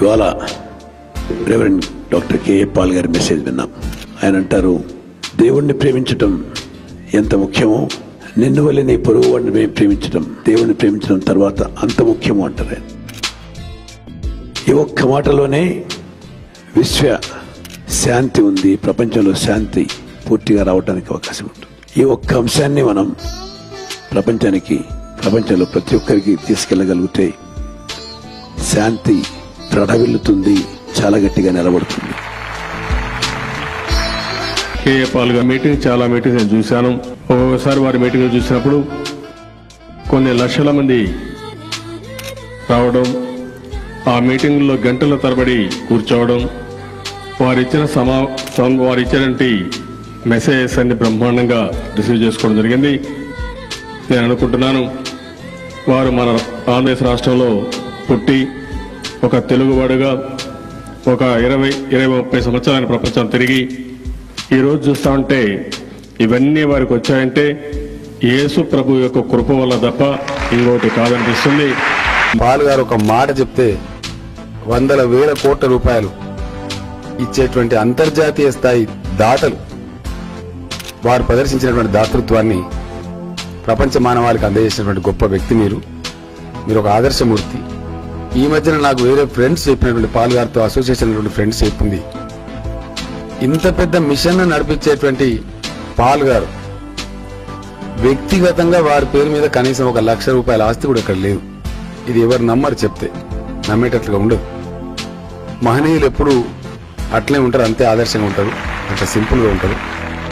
ఇవాళ reverend doctor KA Paul గారి message విన్నాం ఆయన అంటారు దేవుణ్ణి ప్రేమించటం ఎంత ముఖ్యమో నిన్ను వల్ల నీ పొరుగు వాడిని ప్రేమించడం దేవుణ్ణి ప్రేమించడం తర్వాత అంత ముఖ్యమో అంటారు ఆయన ఈ ఒక్క మాటలోనే విశ్వ శాంతి ఉంది ప్రపంచంలో శాంతి పూర్తిగా రావడానికి అవకాశం ఉంటుంది ఈ ఒక్క అంశాన్ని మనం ప్రపంచానికి ప్రపంచంలో ప్రతి ఒక్కరికి తీసుకెళ్ళగలిగితే శాంతి ప్రడవిల్లుతుంది చాలా గట్టిగా నిలబడుతుంది కేఏ పాల్ గారి మీటింగ్ చాలా మీటింగ్స్ నేను చూశాను ఒక్కొక్కసారి వారి మీటింగ్ చూసినప్పుడు కొన్ని లక్షల మంది రావడం ఆ మీటింగ్లో గంటల తరబడి కూర్చోవడం వారిచ్చిన సమా సం- వారిచ్చినటువంటి మెసేజెస్ అన్ని బ్రహ్మాండంగా రిసీవ్ చేసుకోవడం జరిగింది నేను అనుకుంటున్నాను వారు మన ఆంధ్రప్రదేశ్ రాష్ట్రంలో పుట్టి ఒక తెలుగువాడుగా ఒక ఇరవై ఇరవై ముప్పై సంవత్సరాల ప్రపంచం తిరిగి ఈరోజు చూస్తా ఉంటే ఇవన్నీ వారికి వచ్చాయంటే యేసు ప్రభు యొక్క కృప వల్ల తప్ప ఇంకోటి కాదనిపిస్తుంది పాల్ గారు ఒక మాట చెప్తే వందల వేల కోట్ల రూపాయలు ఇచ్చేటువంటి అంతర్జాతీయ స్థాయి దాతలు వారు ప్రదర్శించినటువంటి దాతృత్వాన్ని ప్రపంచ మానవాళికి అందజేసినటువంటి గొప్ప వ్యక్తి మీరు మీరు ఒక ఆదర్శమూర్తి ఈ మధ్యన నాకు వేరే ఫ్రెండ్స్ చెప్పినటువంటి పాల్ గారితో అసోసియేషన్ అయినటువంటి ఫ్రెండ్స్ చెప్పింది ఇంత పెద్ద మిషన్ నడిపించేటువంటి పాల్ గారు వ్యక్తిగతంగా వారి పేరు మీద కనీసం ఒక లక్ష రూపాయల ఆస్తి కూడా ఇక్కడ లేదు ఇది ఎవరు నమ్మరు చెప్తే నమ్మేటట్లుగా ఉండదు మహనీయులు ఎప్పుడు అట్లే ఉంటారు అంతే ఆదర్శంగా ఉంటారు అంత సింపుల్గా ఉంటారు